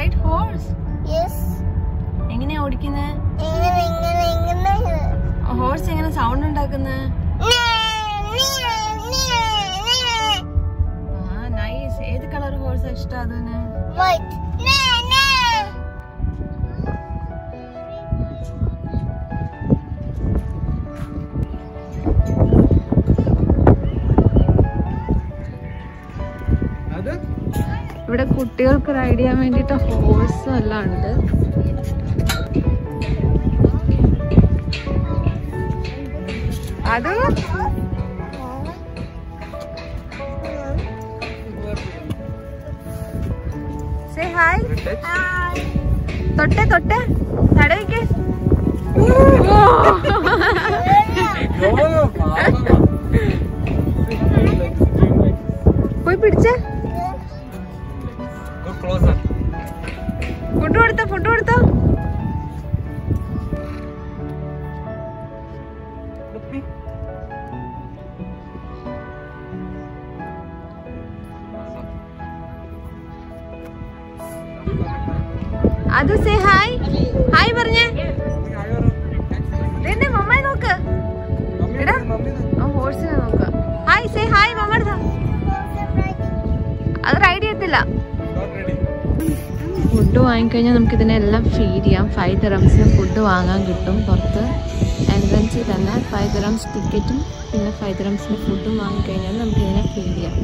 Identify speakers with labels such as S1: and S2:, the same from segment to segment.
S1: Ride horse
S2: yes
S1: എങ്ങനെയാ ഓടിക്കുന്നത്
S2: ഇങ്ങനെ ഇങ്ങനെ ഇങ്ങനെ
S1: ഹോഴ്സ് എങ്ങനെ സൗണ്ട് ഉണ്ടാക്കുന്നത് ആ നൈസ് ഏത് കളർ ഹോഴ്സ് ഇഷ്ടം അതിന്
S2: വൈറ്റ്
S3: അത്
S1: ഇവിടെ കുട്ടികൾക്ക് റൈഡ് ചെയ്യാൻ വേണ്ടിയിട്ട് ഹോഴ്സും എല്ലാം ഉണ്ട് അത് സേ ഹായ് തൊട്ടെ തൊട്ടെ തടവിക്ക് പോയി പിടിച്ചേ
S3: ക്ലോസർ
S1: ഫുഡ് കൊടുത്തോ ഫുഡ് കൊടുത്തോ അത് സേ ഹായ് ഹായ് പറഞ്ഞേ ദേ മമ്മായി നോക്ക് എടാ ആ ഹോഴ്സിനെ നോക്ക് ഹായ് സേ ഹായ് മമ്മ അത് റൈഡ് ചെയ്യത്തില്ല ഫുഡ് വാങ്ങിക്കഴിഞ്ഞാൽ നമുക്ക് ഇതിനെല്ലാം ഫീഡ് ചെയ്യാം ഫൈവ് ദിറംസിന് ഫുഡ് വാങ്ങാൻ കിട്ടും പുറത്ത് എൻട്രൻസിൽ തന്നെ ഫൈവ് ദിറംസ് ടിക്കറ്റും പിന്നെ ഫൈവ് ദിറംസിന് ഫുഡും വാങ്ങിക്കഴിഞ്ഞാൽ നമുക്ക് ഇതിനെ ഫീഡ് ചെയ്യാം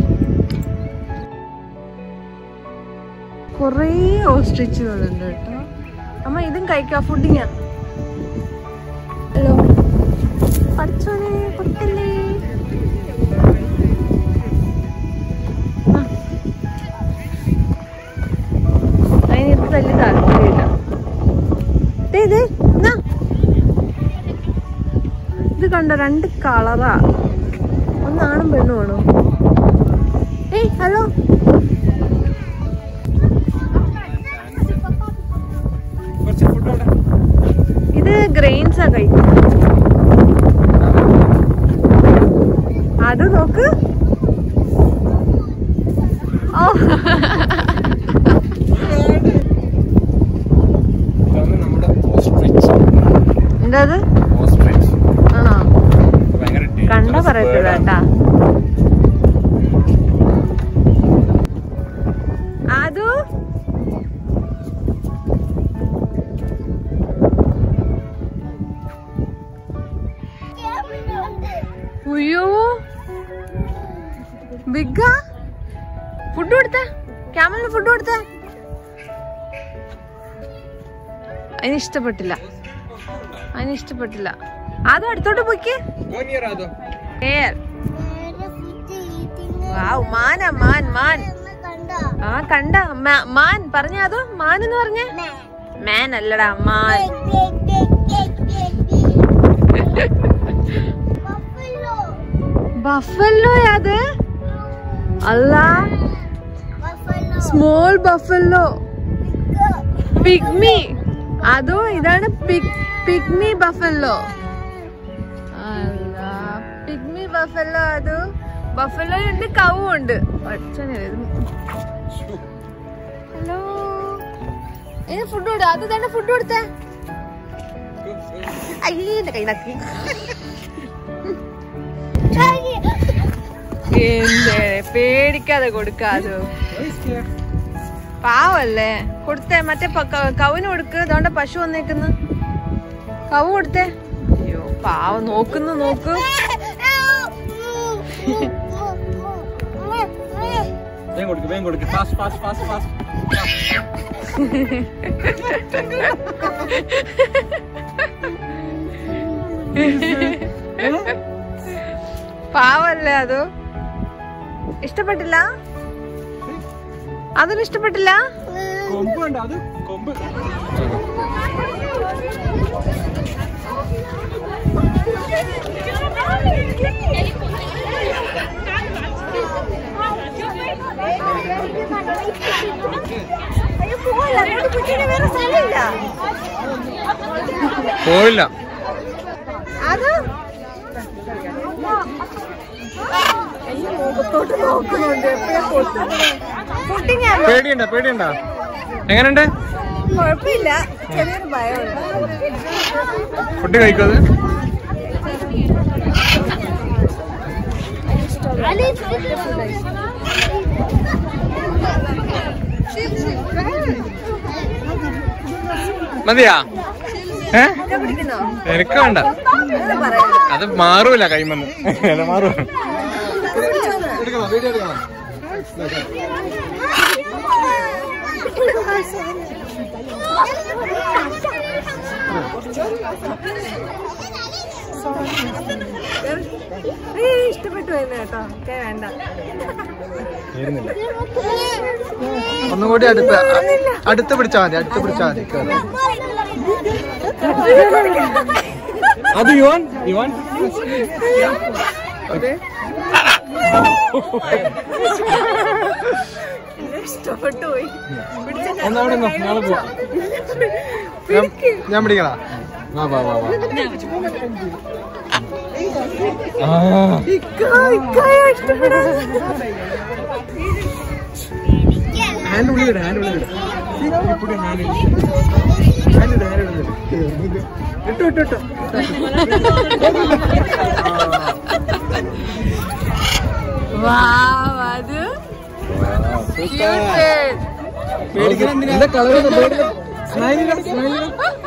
S1: കുറേ ഓസ്ട്രിച്ചുകളുണ്ട് കേട്ടോ അമ്മ ഇതും കഴിക്കാം ഫുഡിങ് ഹലോ പഠിച്ചോനെ കൊടുക്കല്ലേ ആ അതിന് ഇത് വലിയ താല്പര്യമില്ല ദേ, ദേ, എന്നാ? ഇത് കണ്ടോ രണ്ട് കളറാ ഒന്നാണും പെണ്ണുമാണോ ഏയ് ഹലോ
S3: കുറച്ച് ഫുഡ് അവിടെ
S1: ഇത് ഗ്രെയിൻസാ കഴിക്കുന്നത് അത് നോക്ക് ഓ
S3: ഇതാണ് നമ്മുടെ ഓസ്ട്രിച്ച്
S1: എന്താ അത്
S3: ഓസ്ട്രിച്ച്
S1: ആണോ
S3: ഭയങ്കര
S1: കണ്ട
S3: dangerous
S1: പറയത്തില്ല
S3: bird
S1: കേട്ടാ
S3: ആണ്.
S1: അത് അയ്യോ ബിഗ ഫുഡ് കൊടുത്ത ക്യാമലിന് ഫുഡ് കൊടുത്ത അതിന് ഇഷ്ടപ്പെട്ടില്ല അതിന് ഇഷ്ടപ്പെട്ടില്ല അതും അടുത്തോട്ട് പോയിക്ക്
S3: Go near Ado.
S1: ഏർ വാവ് മാന മാൻ മാൻ ആ കണ്ട മ- മാൻ പറഞ്ഞ അതോ മാൻ എന്ന് പറഞ്ഞ മാൻ അല്ലടാ മാൻ ബഫല്ലോ അത് അല്ല സ്മോൾ ബഫല്ലോ പിഗ്മി അതോ ഇതാണ് പിഗ്മി ബഫല്ലോ അല്ല പിഗ്മി ബഫല്ലോ അത് ബഫല്ലോ ഉണ്ട് കവും ഉണ്ട് ഹലോ ഇത് ഫുഡ് കൊടു അത് തന്നെ ഫുഡ് കൊടുത്തേ അയ്യേ എന്റെ കൈ നക്കി എന്തേ പേടിക്കാതെ കൊടുക്കാതെ പാവല്ലേ കൊടുത്തേ മറ്റേ പ- ക- കവുന് കൊടുക്ക് അതുകൊണ്ട് പശു വന്നേക്കുന്നു കവ് കൊടുത്തേ അയ്യോ പാവം നോക്കുന്നു നോക്ക്
S3: വേഗം കൊടുക്ക് വേഗം കൊടുക്ക് ഫാസ്റ്റ് ഫാസ്റ്റ് ഫാസ്റ്റ് ഫാസ്റ്റ്
S1: പാവല്ലേ അത് ഇഷ്ടപ്പെട്ടില്ല അതും ഇഷ്ടപ്പെട്ടില്ല
S3: കൊമ്പ് കണ്ടോ അത് കൊമ്പ് പോയില്ല
S1: അത് മുഖത്തോട്ട് നോക്കുന്നുണ്ട് ഫുഡിങ്
S3: പേടിയുണ്ടോ പേടിയുണ്ടോ എങ്ങനെയുണ്ട്
S1: കുഴപ്പമില്ല ചെറിയൊരു ഭയമുണ്ട്
S3: ഫുഡ് കഴിക്കുന്നത് മതിയാ ഏ
S1: പിടിക്കുന്നോ
S3: എനിക്ക് വേണ്ട അത് മാറൂല കൈമന്ന് അല്ല മാറൂ
S1: ഇഷ്ടപ്പെട്ടു എന്ന് കേട്ടോ ഒക്കെ വേണ്ട
S4: ഒന്നും കൂടി അടുത്ത് അടുത്ത് പിടിച്ചാ മതി അടുത്ത് പിടിച്ചാ മതി കേറ്.
S3: അത് യുവാൻ യുവാൻ
S1: ഇഷ്ടപ്പെട്ടു പോയി
S3: എന്നാ അവിടെ നിന്നോ, നാളെ പോവാം
S4: ഞാൻ- ഞാൻ പിടിക്കണ
S3: വാ വാ വാ വാ ആ ഹാൻഡ് ഉള്ളിലിട് ഹാൻഡ് ഉള്ളിലിട് ഇപ്പുടി ഹാൻഡ് ഹാൻഡ് ഇട് ഹാൻഡ് ഇട് ഇട്ടു ഇട്ടു ഇട്ടു
S1: വാവ് അത്
S3: എന്താ കളർ സ്മൈലിൽ സ്മൈലിൽ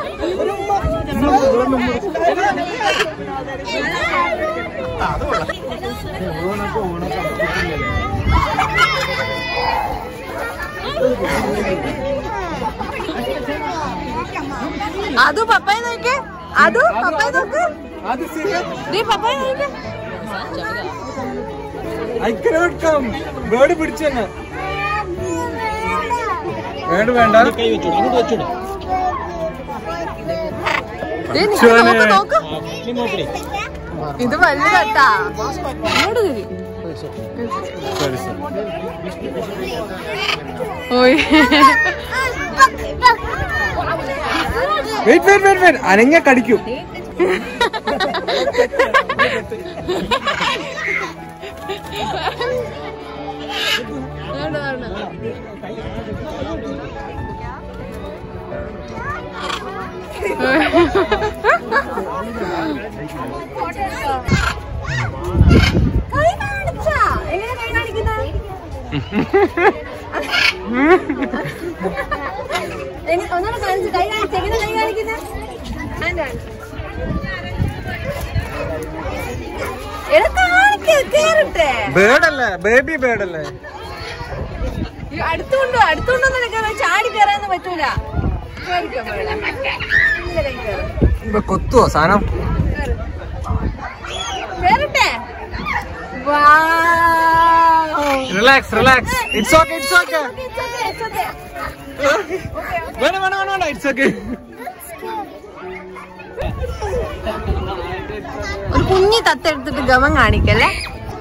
S1: അതു പപ്പായ നോക്കേ അതു പപ്പായ നോക്ക്
S3: അത് സീരിയസ്
S1: നീ പപ്പായ നോക്കേ
S3: ഐ കനോട്ട് കം ബേർഡ് പിടിച്ചു തന്നെ ബേർഡ് വേണ്ട കൈ വെച്ചോട് അങ്ങോട്ട് വെച്ചോട്
S1: ദേ, നിക്ക് നോക്ക് നോക്ക് ഇത് വലുതാട്ടാ ഇങ്ങോട്ട് തിരി ഓയ്
S3: വെയിറ്റ് വെയിറ്റ് വെയിറ്റ് വെയിറ്റ് അനങ്ങ കടിക്കും
S1: വേണ്ട വേണ്ട കൈ കാണിച്ചാ എങ്ങനെ കൈ കാണിക്കുന്നത് ഒന്നാണ് കാണിച്ചു കൈ കാണിച്ചു എങ്ങനെ കൈ കാണിക്കുന്നത് അതിന്റെ കാണിച്ചു എടാ കാണിക്ക കേറട്ടെ
S3: ബേർഡ് അല്ലേ ബേബി ബേർഡ് അല്ലേ
S1: അടുത്തുകൊണ്ടോ അടുത്തുകൊണ്ടോ നിനക്ക് ചാടി കയറാന്ന് പറ്റൂല കേറിക്കോ മോളെ. ഇല്ല, കൈ കേറ്.
S3: ഇപ്പൊ കൊത്തുവോ സാധനം
S1: കേറട്ടെ Wow.
S3: Relax relax it's okay it's okay
S1: It's okay, it's okay.
S3: വേണ്ട വേണ്ട വേണ്ട വേണ്ട ഇറ്റ്സ് ഓക്കെ
S1: ഒരു കുഞ്ഞി തത്തെടുത്തിട്ട് ഗമം കാണിക്കല്ലേ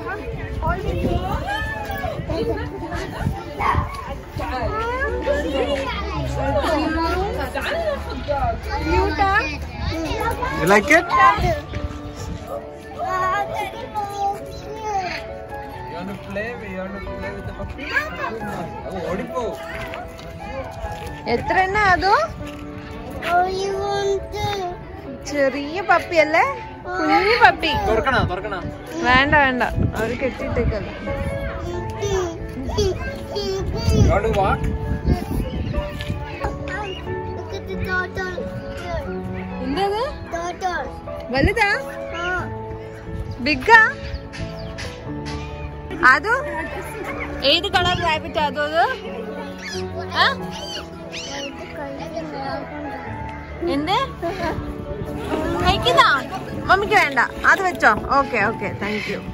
S3: യു ലൈക്ക് ഇറ്റ് ഓടിപ്പോ
S1: എത്ര എണ്ണ അതോ ചെറിയ പപ്പി അല്ലേ കുഞ്ഞു പപ്പി
S3: തുറക്കണോ തുറക്കണോ
S1: വേണ്ട വേണ്ട അവര് കെട്ടിട്ടേക്കല്ല
S3: യോണ്ട് വാക്ക്
S1: എന്തത് വലുതാ ബിഗാ അതോ ഏത് കളർ റാബിറ്റ് അതോ അത് ആ? എന്ത് കഴിക്കുന്ന മമ്മിക്ക് വേണ്ട അത് വെച്ചോ ഓക്കെ ഓക്കെ താങ്ക് യു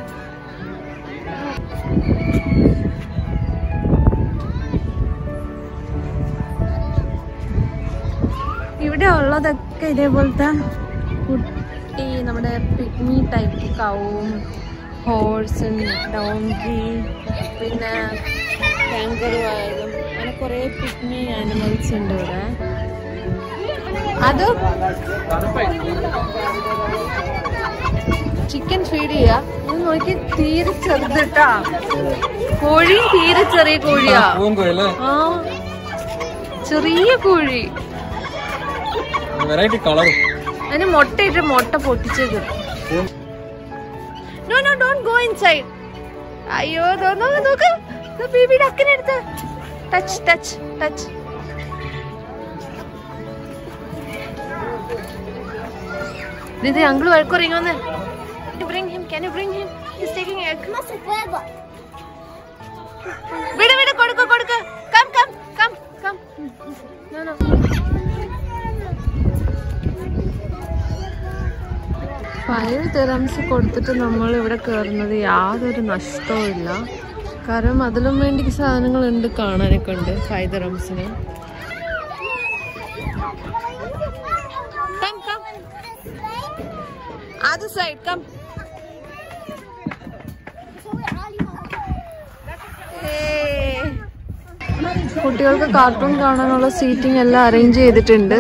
S1: ഇവിടെ ഉള്ളതൊക്കെ ഇതേപോലത്തെ കുട്ടി നമ്മുടെ പിഗ്മി ടൈപ്പ് കവും ഹോഴ്സും ഡോങ്കി പിന്നെ കാങ്കറു ആയാലും അങ്ങനെ കുറേ പിഗ്മി ആനിമൽസ് ഉണ്ട് ഇവിടെ അത് ചിക്കൻ ഫീഡ് ചെയ്യാ ഇത് നോക്കി തീരെ ചെറുതിട്ടാ കോഴിയും തീരെ ചെറിയ കോഴിയാ
S3: പൂങ്കോയല്ലേ
S1: ആ ചെറിയ കോഴി
S3: വെറൈറ്റി കളറും
S1: അതിന് മുട്ടയിട്ട് മുട്ട പൊട്ടിച്ചേക്കും no no don't go inside അയ്യോ ദോ, നോ, നോക്ക് ബേബിയുടെ അക്കനെടുത്ത് ടച്ച് ടച്ച് ടച്ച് ഇത് അങ്കിള് വഴക്കുറങ്ങുന്ന് bring him can you bring him he's taking egg വിട് വിട് കൊടുക്ക് കൊടുക്ക് come come come come no no five തെറംസ് കൊടുത്തിട്ട് നമ്മൾ ഇവിടെ കയറുന്നത് യാതൊരു നഷ്ടവും ഇല്ല കാരണം അതിലും വേണ്ടി സാധനങ്ങളുണ്ട് കാണാനൊക്കെ ഉണ്ട് ഫൈവ് തെറംസിന് കം കം അത് സൈഡ് കം കുട്ടികൾക്ക് കാർട്ടൂൺ കാണാനുള്ള സീറ്റിംഗ് എല്ലാം അറേഞ്ച് ചെയ്തിട്ടുണ്ട്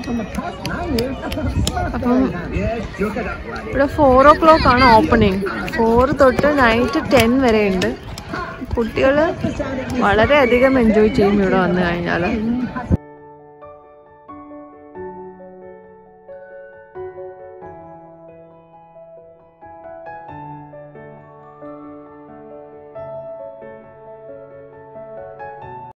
S1: അപ്പം ഇവിടെ ഫോർ ഓ ക്ലോക്ക് ആണ് ഓപ്പണിംഗ് ഫോർ തൊട്ട് നൈറ്റ് ടെൻ വരെ ഉണ്ട് കുട്ടികൾ വളരെയധികം എൻജോയ് ചെയ്യും ഇവിടെ വന്നു കഴിഞ്ഞാൽ